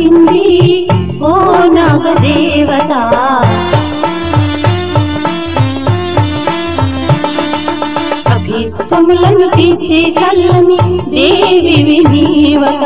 వచ్చింది ఓ నాగదేవత అభీష్టములను తీర్చే చల్లని దేవి నీవత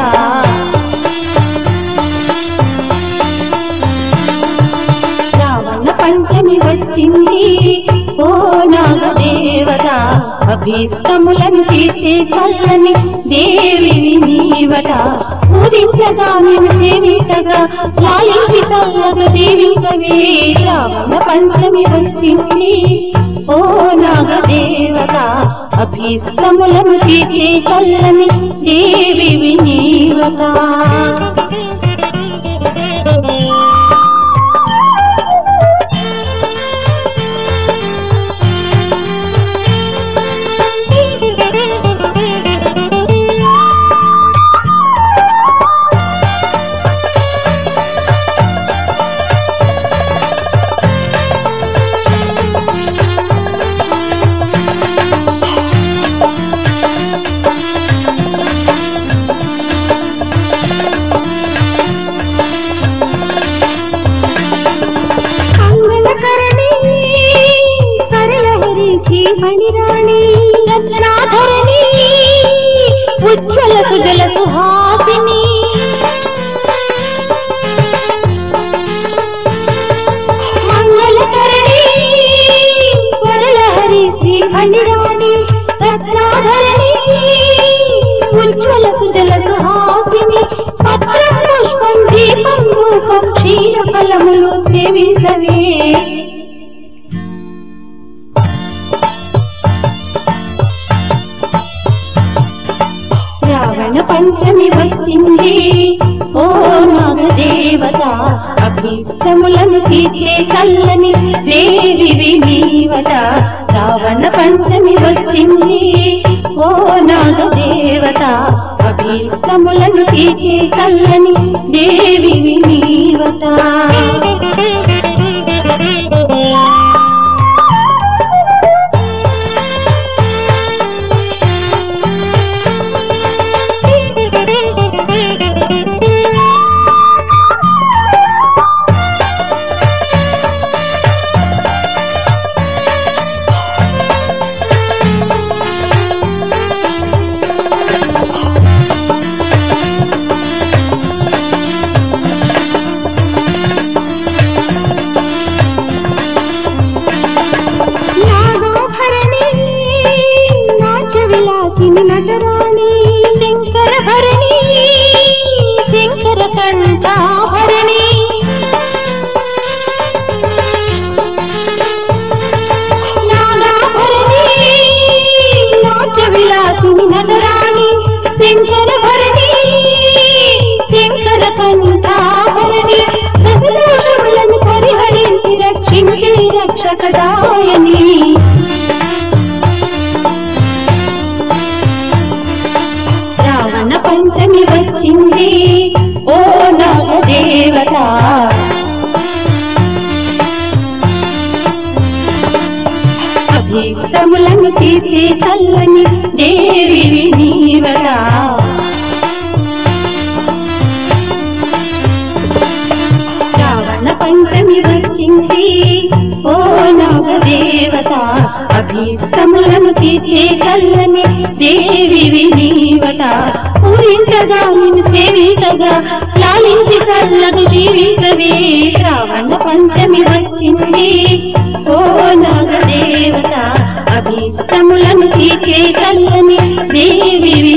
శ్రావణ పంచమి వచ్చింది ఓ నాగదేవత అభీష్టములను తీర్చే చల్లని దేవి నీవట పూజించగా నేను సేవించగా లాలించి చల్లగా దీవించవే శ్రావణ పంచమి వచ్చింది ఓ నాగదేవత అభీష్టములను తీర్చే చల్లని దేవి నీవత మంగళకరణి సరళహరి శ్రీమణిరాణి రత్నాధరణి ఉజ్వల సుజల సుహాసిని మంగళకరణి సరళహరి శ్రీమణిరాణి రత్నాధరణి ఉజ్వల సుజల సుహాసిని పత్రం పుష్పం దీపం రూపం క్షీర ఫలములు సేవించవే శ్రావణ పంచమి వచ్చింది ఓ నాగదేవత అభీష్టములను తీర్చే చల్లని దేవి నీవత శ్రావణ పంచమి వచ్చింది ఓ నాగదేవత అభీష్టములను తీర్చే చల్లని దేవి నీవత నాగాభరణి నాట్య విలాసిని నటరాణి శంకర భరణి శంకర కంఠాభరణి నాగాభరణి నాట్య విలాసిని నటరాణి శంకర భరణి శంకర కంఠాభరణి దశదోషములను పరిహరించి రక్షించే రక్షకదాయని శ్రావణ పంచమి వచ్చింది ఓ నాగదేవత అభీష్టములను తీర్చే చల్లని దేవి నీవరా శ్రావణ పంచమి వచ్చింది ఓ నాగదేవత అభీష్టములను తీర్చే కల్లని దేవి నీవట పూరించగా నిన్ను సేవించగా లాలించి చల్లగా జీవించవే శ్రావణ పంచమి వచ్చింది ఓ నాగదేవత అభీష్టములను తీర్చే కల్లని దేవి